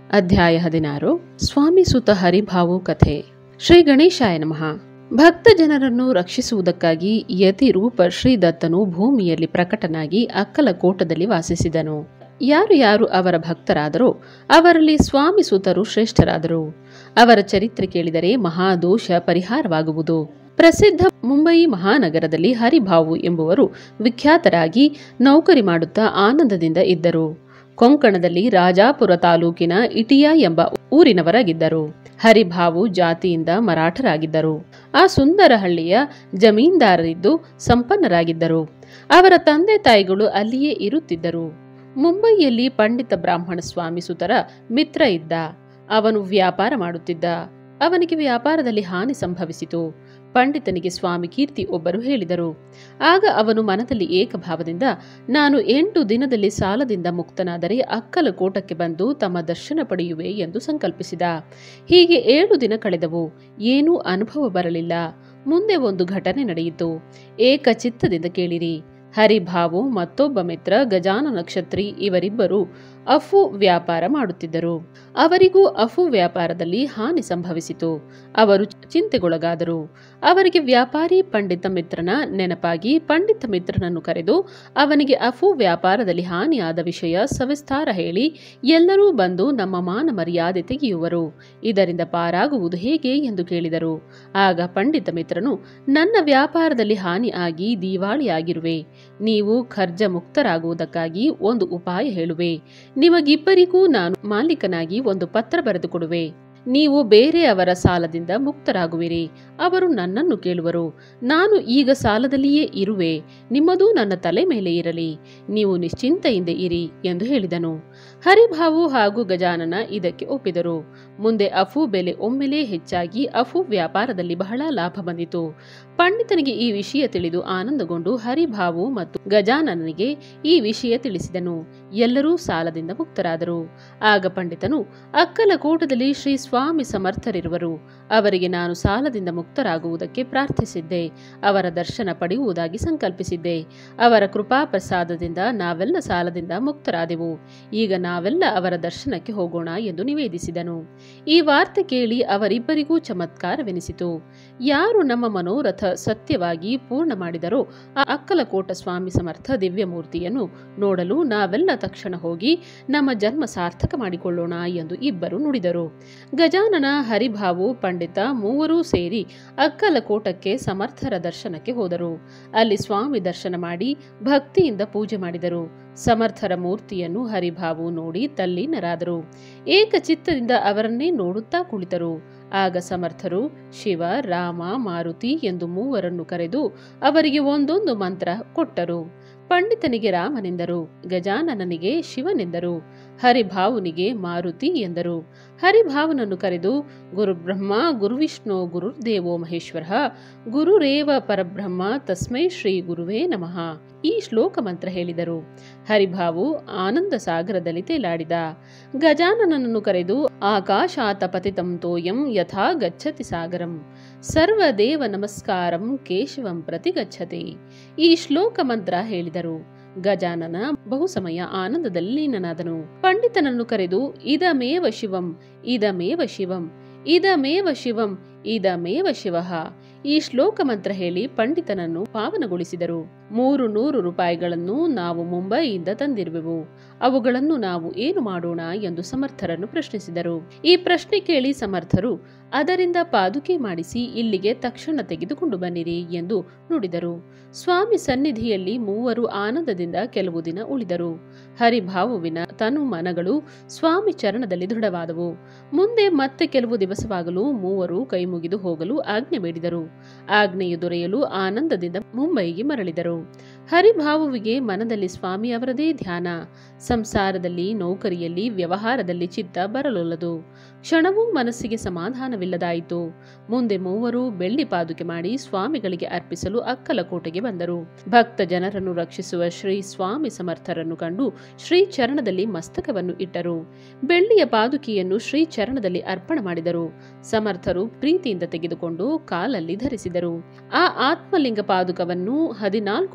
ಅಧ್ಯಾಯ ಹದಿನಾರು ಸ್ವಾಮಿ ಸುತ ಹರಿಭಾವು ಕಥೆ ಶ್ರೀ ಗಣೇಶಾಯ ನಮಃ ಭಕ್ತ ಜನರನ್ನು ರಕ್ಷಿಸುವುದಕ್ಕಾಗಿ ಯತಿ ರೂಪ ಶ್ರೀದತ್ತನು ಭೂಮಿಯಲ್ಲಿ ಪ್ರಕಟನಾಗಿ ಅಕ್ಕಲಕೋಟದಲ್ಲಿ ವಾಸಿಸಿದನು ಯಾರು ಯಾರು ಅವರ ಭಕ್ತರಾದರೋ ಅವರಲ್ಲಿ ಸ್ವಾಮಿ ಸುತರು ಶ್ರೇಷ್ಠರಾದರು ಅವರ ಚರಿತ್ರೆ ಕೇಳಿದರೆ ಮಹಾದೋಷ ಪರಿಹಾರವಾಗುವುದು ಪ್ರಸಿದ್ಧ ಮುಂಬಯಿ ಮಹಾನಗರದಲ್ಲಿ ಹರಿಭಾವು ಎಂಬುವರು ವಿಖ್ಯಾತರಾಗಿ ನೌಕರಿ ಮಾಡುತ್ತಾ ಆನಂದದಿಂದ ಇದ್ದರು ಕೊಂಕಣದಲ್ಲಿ ರಾಜಾಪುರ ತಾಲೂಕಿನ ಇಟಿಯಾ ಎಂಬ ಊರಿನವರಾಗಿದ್ದರು ಹರಿಭಾವು ಜಾತಿಯಿಂದ ಮರಾಠರಾಗಿದ್ದರು ಆ ಸುಂದರ ಹಳ್ಳಿಯ ಜಮೀನ್ದಾರರಿದ್ದು ಸಂಪನ್ನರಾಗಿದ್ದರು ಅವರ ತಂದೆ ತಾಯಿಗಳು ಅಲ್ಲಿಯೇ ಇರುತ್ತಿದ್ದರು ಮುಂಬಯಿಯಲ್ಲಿ ಪಂಡಿತ ಬ್ರಾಹ್ಮಣ ಸ್ವಾಮಿ ಸುತರ ಮಿತ್ರ ಇದ್ದ ಅವನು ವ್ಯಾಪಾರ ಮಾಡುತ್ತಿದ್ದ ಅವನಿಗೆ ವ್ಯಾಪಾರದಲ್ಲಿ ಹಾನಿ ಸಂಭವಿಸಿತು ಪಂಡಿತನಿಗೆ ಸ್ವಾಮಿ ಕೀರ್ತಿ ಒಬ್ಬರು ಹೇಳಿದರು ಆಗ ಅವನು ಮನದಲ್ಲಿ ಏಕಭಾವದಿಂದ ನಾನು ಎಂಟು ದಿನದಲ್ಲಿ ಸಾಲದಿಂದ ಮುಕ್ತನಾದರೆ ಅಕ್ಕಲ ಕೋಟಕ್ಕೆ ಬಂದು ತಮ್ಮ ದರ್ಶನ ಪಡೆಯುವೆ ಎಂದು ಸಂಕಲ್ಪಿಸಿದ ಹೀಗೆ ಏಳು ದಿನ ಕಳೆದವು ಏನೂ ಅನುಭವ ಬರಲಿಲ್ಲ ಮುಂದೆ ಒಂದು ಘಟನೆ ನಡೆಯಿತು ಏಕಚಿತ್ತದಿಂದ ಕೇಳಿರಿ ಹರಿಭಾವು ಮತ್ತೊಬ್ಬ ಮಿತ್ರ ಗಜಾನ ನಕ್ಷತ್ರಿ ಇವರಿಬ್ಬರು ಅಫು ವ್ಯಾಪಾರ ಮಾಡುತ್ತಿದ್ದರು ಅವರಿಗೂ ಅಫು ವ್ಯಾಪಾರದಲ್ಲಿ ಹಾನಿ ಸಂಭವಿಸಿತು ಅವರು ಚಿಂತೆಗೊಳಗಾದರು ಅವರಿಗೆ ವ್ಯಾಪಾರಿ ಪಂಡಿತ ಮಿತ್ರನ ನೆನಪಾಗಿ ಪಂಡಿತ ಮಿತ್ರನನ್ನು ಕರೆದು ಅವನಿಗೆ ಅಫು ವ್ಯಾಪಾರದಲ್ಲಿ ಹಾನಿಯಾದ ವಿಷಯ ಸವಿಸ್ತಾರ ಹೇಳಿ ಎಲ್ಲರೂ ಬಂದು ನಮ್ಮ ಮಾನ ಮರ್ಯಾದೆ ತೆಗೆಯುವರು ಇದರಿಂದ ಪಾರಾಗುವುದು ಹೇಗೆ ಎಂದು ಕೇಳಿದರು ಆಗ ಪಂಡಿತ ಮಿತ್ರನು ನನ್ನ ವ್ಯಾಪಾರದಲ್ಲಿ ಹಾನಿ ಆಗಿ ದಿವಾಳಿಯಾಗಿರುವೆ ನೀವು ಖರ್ಜ ಮುಕ್ತರಾಗುವುದಕ್ಕಾಗಿ ಒಂದು ಉಪಾಯ ಹೇಳುವೆ ನಿಮಗಿಬ್ಬರಿಗೂ ನಾನು ಮಾಲೀಕನಾಗಿ ಒಂದು ಪತ್ರ ಬರೆದು ಕೊಡುವೆ ನೀವು ಬೇರೆಯವರ ಸಾಲದಿಂದ ಮುಕ್ತರಾಗುವಿರಿ ಅವರು ನನ್ನನ್ನು ಕೇಳುವರು ನಾನು ಈಗ ಸಾಲದಲ್ಲಿಯೇ ಇರುವೆ ನಿಮ್ಮದೂ ನನ್ನ ತಲೆ ಮೇಲೆ ಇರಲಿ ನೀವು ನಿಶ್ಚಿಂತೆಯಿಂದ ಇರಿ ಎಂದು ಹೇಳಿದನು ಹರಿಭಾವು ಹಾಗೂ ಗಜಾನನ ಇದಕ್ಕೆ ಒಪ್ಪಿದರು ಮುಂದೆ ಅಫು ಬೆಲೆ ಒಮ್ಮೆಲೇ ಹೆಚ್ಚಾಗಿ ಅಫು ವ್ಯಾಪಾರದಲ್ಲಿ ಬಹಳ ಲಾಭ ಬಂದಿತು ಪಂಡಿತನಿಗೆ ಈ ವಿಷಯ ತಿಳಿದು ಆನಂದಗೊಂಡು ಹರಿಭಾವು ಮತ್ತು ಗಜಾನನಿಗೆ ಈ ವಿಷಯ ತಿಳಿಸಿದನು ಎಲ್ಲರೂ ಸಾಲದಿಂದ ಮುಕ್ತರಾದರು ಆಗ ಪಂಡಿತನು ಅಕ್ಕಲಕೋಟದಲ್ಲಿ ಶ್ರೀ ಸ್ವಾಮಿ ಸಮರ್ಥರಿರುವರು ಅವರಿಗೆ ನಾನು ಸಾಲದಿಂದ ಮುಕ್ತರಾಗುವುದಕ್ಕೆ ಪ್ರಾರ್ಥಿಸಿದ್ದೆ ಅವರ ದರ್ಶನ ಪಡೆಯುವುದಾಗಿ ಸಂಕಲ್ಪಿಸಿದ್ದೆ ಅವರ ಕೃಪಾ ಪ್ರಸಾದದಿಂದ ನಾವೆಲ್ಲ ಸಾಲದಿಂದ ಮುಕ್ತರಾದೆವು ಈಗ ನಾವೆಲ್ಲ ಅವರ ದರ್ಶನಕ್ಕೆ ಹೋಗೋಣ ಎಂದು ನಿವೇದಿಸಿದನು ಈ ವಾರ್ತೆ ಕೇಳಿ ಅವರಿಬ್ಬರಿಗೂ ಚಮತ್ಕಾರವೆನಿಸಿತು ಯಾರು ನಮ್ಮ ಮನೋರಥ ಸತ್ಯವಾಗಿ ಪೂರ್ಣ ಮಾಡಿದರೋ ಆ ಅಕ್ಕಲಕೋಟ ಸ್ವಾಮಿ ಸಮರ್ಥ ದಿವ್ಯಮೂರ್ತಿಯನ್ನು ನೋಡಲು ನಾವೆಲ್ಲ ತಕ್ಷಣ ಹೋಗಿ ನಮ್ಮ ಜನ್ಮ ಸಾರ್ಥಕ ಮಾಡಿಕೊಳ್ಳೋಣ ಎಂದು ಇಬ್ಬರು ನುಡಿದರು ಗಜಾನನ ಹರಿಭಾವು ಪಂಡಿತ ಮೂವರೂ ಸೇರಿ ಅಕ್ಕಲಕೋಟಕ್ಕೆ ಸಮರ್ಥರ ದರ್ಶನಕ್ಕೆ ಹೋದರು ಅಲ್ಲಿ ಸ್ವಾಮಿ ದರ್ಶನ ಮಾಡಿ ಭಕ್ತಿಯಿಂದ ಪೂಜೆ ಮಾಡಿದರು ಸಮರ್ಥರ ಮೂರ್ತಿಯನ್ನು ಹರಿಭಾವು ನೋಡಿ ತಲ್ಲೀನರಾದರು ಏಕಚಿತ್ತದಿಂದ ಅವರನ್ನೇ ನೋಡುತ್ತಾ ಕುಳಿತರು ಆಗ ಸಮರ್ಥರು ಶಿವ ರಾಮ ಮಾರುತಿ ಎಂದು ಮೂವರನ್ನು ಕರೆದು ಅವರಿಗೆ ಒಂದೊಂದು ಮಂತ್ರ ಕೊಟ್ಟರು ಪಂಡಿತನಿಗೆ ರಾಮನೆಂದರು ಗಜಾನನನಿಗೆ ಶಿವನೆಂದರು ಹರಿಭಾವುನಿಗೆ ಮಾರುತಿ ಎಂದರು ಹರಿಭಾವನನ್ನು ಕರೆದು ಗುರುಬ್ರಹ್ಮ ಗುರುವಿಷ್ಣು ಗುರುರ್ದೇವೋ ಮಹೇಶ್ವರ ಗುರುರೇವ ಪರಬ್ರಹ್ಮ ತಸ್ಮೈ ಶ್ರೀ ಗುರುವೇ ನಮಃ ಈ ಶ್ಲೋಕ ಮಂತ್ರ ಹೇಳಿದರು ಹರಿಭಾವು ಆನಂದ ಸಾಗರದಲ್ಲಿ ತೇಲಾಡಿದ ಗಜಾನನನ್ನು ಕರೆದು ಆಕಾಶಾತ ಪತಿತಂ ತೋಯಂ ಯಥಾ ಗಚ್ಚತಿ ಸಾಗರಂ ಸರ್ವದೇವ ನಮಸ್ಕಾರಂ ಕೇಶವಂ ಪ್ರತಿ ಗಚ್ಚತಿ ಈ ಶ್ಲೋಕ ಮಂತ್ರ ಹೇಳಿದರು ಗಜಾನನ ಬಹು ಸಮಯ ಆನಂದದಲ್ಲಿ ಲೀನನಾದನು ಪಂಡಿತನನ್ನು ಕರೆದು ಇದಮೇವ ಶಿವಂ ಇದಮೇವ ಶಿವಂ ಇದಮೇವ ಶಿವಂ ಇದಮೇವ ಶಿವಃ ಈ ಶ್ಲೋಕ ಮಂತ್ರ ಹೇಳಿ ಪಂಡಿತನನ್ನು ಪಾವನಗೊಳಿಸಿದರು ಮೂರು ನೂರು ರೂಪಾಯಿಗಳನ್ನು ನಾವು ಮುಂಬಯಿಯಿಂದ ತಂದಿರುವೆವು ಅವುಗಳನ್ನು ನಾವು ಏನು ಮಾಡೋಣ ಎಂದು ಸಮರ್ಥರನ್ನು ಪ್ರಶ್ನಿಸಿದರು ಈ ಪ್ರಶ್ನೆ ಕೇಳಿ ಸಮರ್ಥರು ಅದರಿಂದ ಪಾದುಕೆ ಮಾಡಿಸಿ ಇಲ್ಲಿಗೆ ತಕ್ಷಣ ತೆಗೆದುಕೊಂಡು ಬನ್ನಿರಿ ಎಂದು ನುಡಿದರು ಸ್ವಾಮಿ ಸನ್ನಿಧಿಯಲ್ಲಿ ಮೂವರು ಆನಂದದಿಂದ ಕೆಲವು ದಿನ ಉಳಿದರು ಹರಿಭಾವುವಿನ ತನು ಮನಗಳು ಸ್ವಾಮಿ ಚರಣದಲ್ಲಿ ದೃಢವಾದವು ಮುಂದೆ ಮತ್ತೆ ಕೆಲವು ದಿವಸವಾಗಲು ಮೂವರು ಕೈಮುಗಿದು ಹೋಗಲು ಆಜ್ಞೆ ಬೇಡಿದರು ಆಜ್ಞೆಯು ದೊರೆಯಲು ಆನಂದದಿಂದ ಮುಂಬೈಗೆ ಮರಳಿದರು ಹರಿಭಾವುವಿಗೆ ಮನದಲ್ಲಿ ಸ್ವಾಮಿ ಅವರದೇ ಧ್ಯಾನ ಸಂಸಾರದಲ್ಲಿ ನೌಕರಿಯಲ್ಲಿ ವ್ಯವಹಾರದಲ್ಲಿ ಚಿತ್ತ ಬರಲೊಲ್ಲದು ಕ್ಷಣವೂ ಮನಸ್ಸಿಗೆ ಸಮಾಧಾನವಿಲ್ಲದಾಯಿತು ಮುಂದೆ ಮೂವರು ಬೆಳ್ಳಿ ಪಾದುಕೆ ಮಾಡಿ ಸ್ವಾಮಿಗಳಿಗೆ ಅರ್ಪಿಸಲು ಅಕ್ಕಲಕೋಟೆಗೆ ಬಂದರು ಭಕ್ತ ಜನರನ್ನು ರಕ್ಷಿಸುವ ಶ್ರೀ ಸ್ವಾಮಿ ಸಮರ್ಥರನ್ನು ಕಂಡು ಶ್ರೀ ಚರಣದಲ್ಲಿ ಮಸ್ತಕವನ್ನು ಇಟ್ಟರು ಬೆಳ್ಳಿಯ ಪಾದುಕೆಯನ್ನು ಶ್ರೀ ಚರಣದಲ್ಲಿ ಅರ್ಪಣ ಮಾಡಿದರು ಸಮರ್ಥರು ಪ್ರೀತಿಯಿಂದ ತೆಗೆದುಕೊಂಡು ಕಾಲಲ್ಲಿ ಧರಿಸಿದರು ಆ ಆತ್ಮಲಿಂಗ ಪಾದುಕವನ್ನು ಹದಿನಾಲ್ಕು ದಿನ ಕಾಲ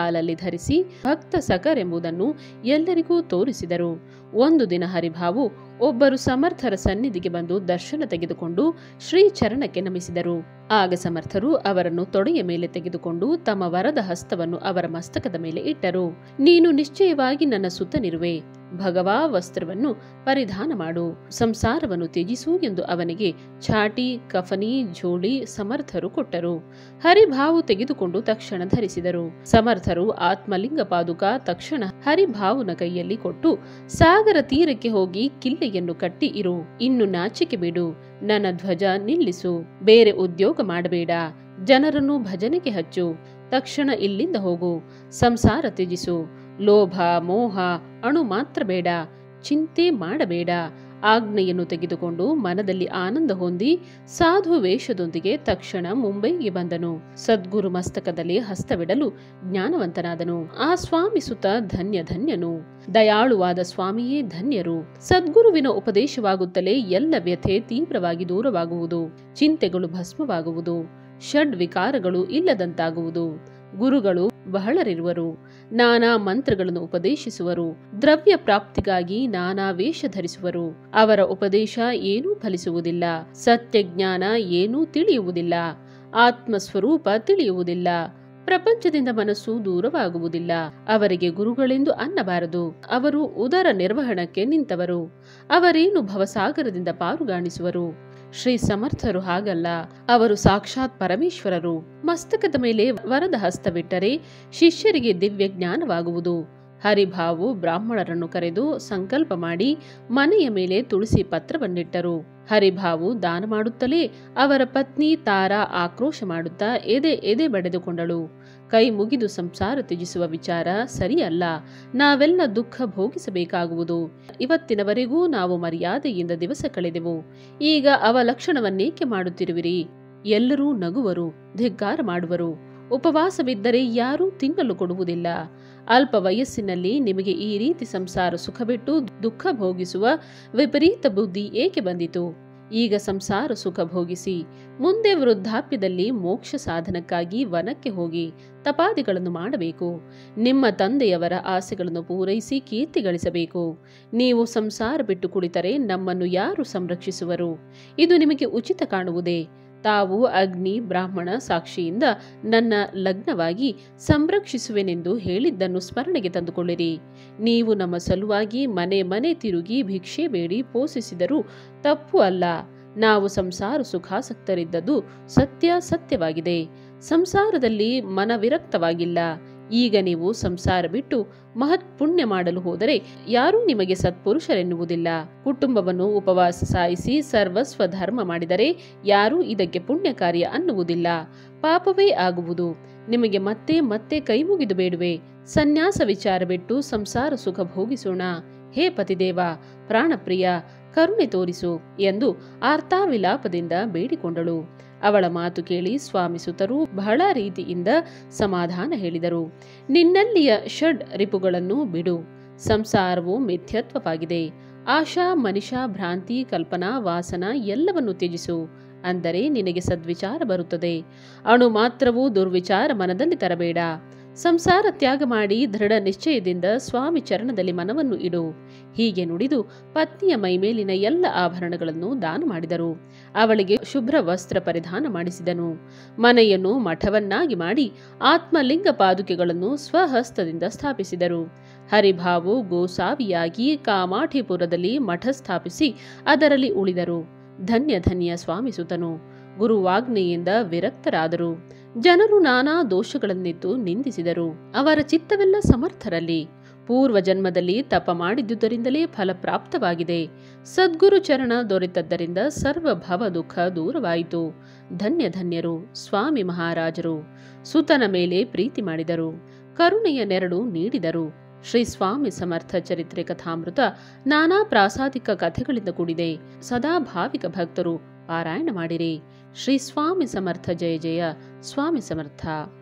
ಕಾಲಲ್ಲಿ ಧರಿಸಿ ಭಕ್ತ ಸಕರೆಂಬುದನ್ನು ಎಲ್ಲರಿಗೂ ತೋರಿಸಿದರು ಒಂದು ದಿನ ಹರಿಭಾವು ಒಬ್ಬರು ಸಮರ್ಥರ ಸನ್ನಿಧಿಗೆ ಬಂದು ದರ್ಶನ ತೆಗೆದುಕೊಂಡು ಶ್ರೀ ಚರಣಕ್ಕೆ ನಮಿಸಿದರು ಆಗ ಸಮರ್ಥರು ಅವರನ್ನು ತೊಡೆಯ ಮೇಲೆ ತೆಗೆದುಕೊಂಡು ತಮ್ಮ ವರದ ಹಸ್ತವನ್ನು ಅವರ ಮಸ್ತಕದ ಮೇಲೆ ಇಟ್ಟರು ನೀನು ನಿಶ್ಚಯವಾಗಿ ನನ್ನ ಸುತ್ತನಿರುವೆ ಭಗವಾ ವಸ್ತ್ರವನ್ನು ಪರಿಧಾನ ಮಾಡು ಸಂಸಾರವನ್ನು ತ್ಯಜಿಸು ಎಂದು ಅವನಿಗೆ ಛಾಟಿ ಕಫನಿ ಜೋಳಿ ಸಮರ್ಥರು ಕೊಟ್ಟರು ಹರಿಭಾವು ತೆಗೆದುಕೊಂಡು ತಕ್ಷಣ ಧರಿಸಿದರು ಸಮರ್ಥರು ಆತ್ಮಲಿಂಗ ಪಾದುಕ ತಕ್ಷಣ ಹರಿಭಾವುನ ಕೈಯಲ್ಲಿ ಕೊಟ್ಟು ಸಾಗರ ತೀರಕ್ಕೆ ಹೋಗಿ ಕಿಲ್ಲೆಯನ್ನು ಕಟ್ಟಿ ಇರು ಇನ್ನು ನಾಚಿಕೆ ಬಿಡು ನನ್ನ ಧ್ವಜ ನಿಲ್ಲಿಸು ಬೇರೆ ಉದ್ಯೋಗ ಮಾಡಬೇಡ ಜನರನ್ನು ಭಜನೆಗೆ ಹಚ್ಚು ತಕ್ಷಣ ಇಲ್ಲಿಂದ ಹೋಗು ಸಂಸಾರ ತ್ಯಜಿಸು ಲೋಭ ಮೋಹ ಅಣು ಮಾತ್ರ ಬೇಡ ಚಿಂತೆ ಮಾಡಬೇಡ ಆಜ್ಞೆಯನ್ನು ತೆಗೆದುಕೊಂಡು ಮನದಲ್ಲಿ ಆನಂದ ಹೊಂದಿ ಸಾಧು ವೇಷದೊಂದಿಗೆ ತಕ್ಷಣ ಮುಂಬೈಗೆ ಬಂದನು ಸದ್ಗುರು ಮಸ್ತಕದಲ್ಲಿ ಹಸ್ತವಿಡಲು ಜ್ಞಾನವಂತನಾದನು ಆ ಸ್ವಾಮಿ ಸುತ ಧನ್ಯ ಧನ್ಯನು ದಯಾಳುವಾದ ಸ್ವಾಮಿಯೇ ಧನ್ಯರು ಸದ್ಗುರುವಿನ ಉಪದೇಶವಾಗುತ್ತಲೇ ಎಲ್ಲ ವ್ಯಥೆ ತೀವ್ರವಾಗಿ ದೂರವಾಗುವುದು ಚಿಂತೆಗಳು ಭಸ್ಮವಾಗುವುದು ಷಡ್ ವಿಕಾರಗಳು ಇಲ್ಲದಂತಾಗುವುದು ಗುರುಗಳು ಬಹಳರಿರುವರು ನಾನಾ ಮಂತ್ರಗಳನ್ನು ಉಪದೇಶಿಸುವರು ದ್ರವ್ಯ ಪ್ರಾಪ್ತಿಗಾಗಿ ನಾನಾ ವೇಷ ಧರಿಸುವರು ಅವರ ಉಪದೇಶ ಏನೂ ಫಲಿಸುವುದಿಲ್ಲ ಸತ್ಯಜ್ಞಾನ ಏನೂ ತಿಳಿಯುವುದಿಲ್ಲ ಆತ್ಮಸ್ವರೂಪ ತಿಳಿಯುವುದಿಲ್ಲ ಪ್ರಪಂಚದಿಂದ ಮನಸ್ಸು ದೂರವಾಗುವುದಿಲ್ಲ ಅವರಿಗೆ ಗುರುಗಳೆಂದು ಅನ್ನಬಾರದು ಅವರು ಉದರ ನಿರ್ವಹಣಕ್ಕೆ ನಿಂತವರು ಅವರೇನು ಭವಸಾಗರದಿಂದ ಪಾರುಗಾಣಿಸುವರು ಶ್ರೀ ಸಮರ್ಥರು ಹಾಗಲ್ಲ ಅವರು ಸಾಕ್ಷಾತ್ ಪರಮೇಶ್ವರರು ಮಸ್ತಕದ ಮೇಲೆ ವರದ ಹಸ್ತವಿಟ್ಟರೆ ಶಿಷ್ಯರಿಗೆ ದಿವ್ಯ ಜ್ಞಾನವಾಗುವುದು ಹರಿಭಾವು ಬ್ರಾಹ್ಮಣರನ್ನು ಕರೆದು ಸಂಕಲ್ಪ ಮಾಡಿ ಮನೆಯ ಮೇಲೆ ತುಳಸಿ ಪತ್ರವನ್ನಿಟ್ಟರು ಹರಿಭಾವು ದಾನ ಮಾಡುತ್ತಲೇ ಅವರ ಪತ್ನಿ ತಾರಾ ಆಕ್ರೋಶ ಮಾಡುತ್ತಾ ಎದೆ ಎದೆ ಬಡೆದುಕೊಂಡಳು ಕೈ ಮುಗಿದು ಸಂಸಾರ ತ್ಯಜಿಸುವ ವಿಚಾರ ಸರಿಯಲ್ಲ ನಾವೆಲ್ಲ ದುಃಖ ಭೋಗಿಸಬೇಕಾಗುವುದು ಇವತ್ತಿನವರೆಗೂ ನಾವು ಮರ್ಯಾದೆಯಿಂದ ದಿವಸ ಕಳೆದೆವು ಈಗ ಅವಲಕ್ಷಣವನ್ನೇಕೆ ಮಾಡುತ್ತಿರುವಿರಿ ಎಲ್ಲರೂ ನಗುವರು ಧಿಗ್ಗಾರ ಮಾಡುವರು ಉಪವಾಸವಿದ್ದರೆ ಯಾರೂ ತಿನ್ನಲು ಕೊಡುವುದಿಲ್ಲ ಅಲ್ಪ ವಯಸ್ಸಿನಲ್ಲಿ ನಿಮಗೆ ಈ ರೀತಿ ಸಂಸಾರ ಸುಖ ಬಿಟ್ಟು ದುಃಖ ಭೋಗಿಸುವ ವಿಪರೀತ ಬುದ್ಧಿ ಏಕೆ ಬಂದಿತು ಈಗ ಸಂಸಾರ ಸುಖ ಭೋಗಿಸಿ ಮುಂದೆ ವೃದ್ಧಾಪ್ಯದಲ್ಲಿ ಮೋಕ್ಷ ಸಾಧನಕ್ಕಾಗಿ ವನಕ್ಕೆ ಹೋಗಿ ತಪಾದಿಗಳನ್ನು ಮಾಡಬೇಕು ನಿಮ್ಮ ತಂದೆಯವರ ಆಸೆಗಳನ್ನು ಪೂರೈಸಿ ಕೀರ್ತಿ ಗಳಿಸಬೇಕು ನೀವು ಸಂಸಾರ ಬಿಟ್ಟು ಕುಳಿತರೆ ನಮ್ಮನ್ನು ಯಾರು ಸಂರಕ್ಷಿಸುವರು ಇದು ನಿಮಗೆ ಉಚಿತ ಕಾಣುವುದೇ ತಾವು ಅಗ್ನಿ ಬ್ರಾಹ್ಮಣ ಸಾಕ್ಷಿಯಿಂದ ನನ್ನ ಲಗ್ನವಾಗಿ ಸಂರಕ್ಷಿಸುವೆನೆಂದು ಹೇಳಿದ್ದನ್ನು ಸ್ಮರಣೆಗೆ ತಂದುಕೊಳ್ಳಿರಿ ನೀವು ನಮ್ಮ ಸಲುವಾಗಿ ಮನೆ ಮನೆ ತಿರುಗಿ ಭಿಕ್ಷೆ ಬೇಡಿ ಪೋಷಿಸಿದರೂ ತಪ್ಪು ಅಲ್ಲ ನಾವು ಸಂಸಾರ ಸುಖಾಸಕ್ತರಿದ್ದದ್ದು ಸತ್ಯ ಸತ್ಯವಾಗಿದೆ ಸಂಸಾರದಲ್ಲಿ ಮನವಿರಕ್ತವಾಗಿಲ್ಲ ಈಗ ನೀವು ಸಂಸಾರ ಬಿಟ್ಟು ಮಹತ್ ಪುಣ್ಯ ಮಾಡಲು ಹೋದರೆ ಯಾರೂ ನಿಮಗೆ ಸತ್ಪುರುಷರೆನ್ನುವುದಿಲ್ಲ ಕುಟುಂಬವನ್ನು ಉಪವಾಸ ಸಾಯಿಸಿ ಸರ್ವಸ್ವ ಧರ್ಮ ಮಾಡಿದರೆ ಯಾರೂ ಇದಕ್ಕೆ ಪುಣ್ಯ ಕಾರ್ಯ ಅನ್ನುವುದಿಲ್ಲ ಪಾಪವೇ ಆಗುವುದು ನಿಮಗೆ ಮತ್ತೆ ಮತ್ತೆ ಕೈಮುಗಿದು ಬೇಡುವೆ ಸನ್ಯಾಸ ವಿಚಾರ ಬಿಟ್ಟು ಸಂಸಾರ ಸುಖ ಭೋಗಿಸೋಣ ಹೇ ಪತಿದೇವ ಪ್ರಾಣಪ್ರಿಯ ಕರುಣೆ ತೋರಿಸು ಎಂದು ಆರ್ತಾವಿಲಾಪದಿಂದ ಬೇಡಿಕೊಂಡಳು ಅವಳ ಮಾತು ಕೇಳಿ ಸ್ವಾಮಿ ಸುತರು ಬಹಳ ರೀತಿಯಿಂದ ಸಮಾಧಾನ ಹೇಳಿದರು ನಿನ್ನಲ್ಲಿಯ ಷಡ್ ರಿಪುಗಳನ್ನು ಬಿಡು ಸಂಸಾರವು ಮಿಥ್ಯತ್ವವಾಗಿದೆ ಆಶಾ ಮನಿಷಾ ಭ್ರಾಂತಿ ಕಲ್ಪನಾ ವಾಸನ ಎಲ್ಲವನ್ನು ತ್ಯಜಿಸು ಅಂದರೆ ನಿನಗೆ ಸದ್ವಿಚಾರ ಬರುತ್ತದೆ ಅಣು ಮಾತ್ರವೂ ದುರ್ವಿಚಾರ ಮನದಲ್ಲಿ ತರಬೇಡ ಸಂಸಾರ ತ್ಯಾಗ ಮಾಡಿ ದೃಢ ನಿಶ್ಚಯದಿಂದ ಸ್ವಾಮಿ ಚರಣದಲ್ಲಿ ಮನವನ್ನು ಇಡು ಹೀಗೆ ನುಡಿದು ಪತ್ನಿಯ ಮೈಮೇಲಿನ ಎಲ್ಲ ಆಭರಣಗಳನ್ನು ದಾನ ಮಾಡಿದರು ಅವಳಿಗೆ ಶುಭ್ರ ವಸ್ತ್ರ ಪರಿಧಾನ ಮಾಡಿಸಿದನು ಮನೆಯನ್ನು ಮಠವನ್ನಾಗಿ ಮಾಡಿ ಆತ್ಮಲಿಂಗ ಪಾದುಕೆಗಳನ್ನು ಸ್ವಹಸ್ತದಿಂದ ಸ್ಥಾಪಿಸಿದರು ಹರಿಭಾವು ಗೋಸಾವಿಯಾಗಿ ಕಾಮಾಠಿಪುರದಲ್ಲಿ ಮಠ ಸ್ಥಾಪಿಸಿ ಅದರಲ್ಲಿ ಉಳಿದರು ಧನ್ಯ ಧನ್ಯ ಸ್ವಾಮಿ ಸುತನು ಗುರುವಾಗ್ನೆಯಿಂದ ವಿರಕ್ತರಾದರು ಜನರು ನಾನಾ ದೋಷಗಳನ್ನಿತ್ತು ನಿಂದಿಸಿದರು ಅವರ ಚಿತ್ತವೆಲ್ಲ ಸಮರ್ಥರಲ್ಲಿ ಪೂರ್ವ ಜನ್ಮದಲ್ಲಿ ತಪ ಮಾಡಿದ್ದುದರಿಂದಲೇ ಫಲಪ್ರಾಪ್ತವಾಗಿದೆ ಸದ್ಗುರು ಚರಣ ದೊರೆತದ್ದರಿಂದ ಸರ್ವ ಭವ ದುಃಖ ದೂರವಾಯಿತು ಧನ್ಯ ಧನ್ಯರು ಸ್ವಾಮಿ ಮಹಾರಾಜರು ಸುತನ ಮೇಲೆ ಪ್ರೀತಿ ಮಾಡಿದರು ಕರುಣೆಯ ನೆರಳು ನೀಡಿದರು ಶ್ರೀ ಸ್ವಾಮಿ ಸಮರ್ಥ ಚರಿತ್ರೆ ಕಥಾಮೃತ ನಾನಾ ಪ್ರಾಸಾದಿಕ ಕಥೆಗಳಿಂದ ಕೂಡಿದೆ ಸದಾ ಭಾವಿಕ ಭಕ್ತರು ಪಾರಾಯಣ ಮಾಡಿರಿ ಶ್ರೀ ಸ್ವಾಮಿ ಸಮರ್ಥ ಜಯ ಜಯ ಸ್ವಾಮಿ ಸಮರ್ಥ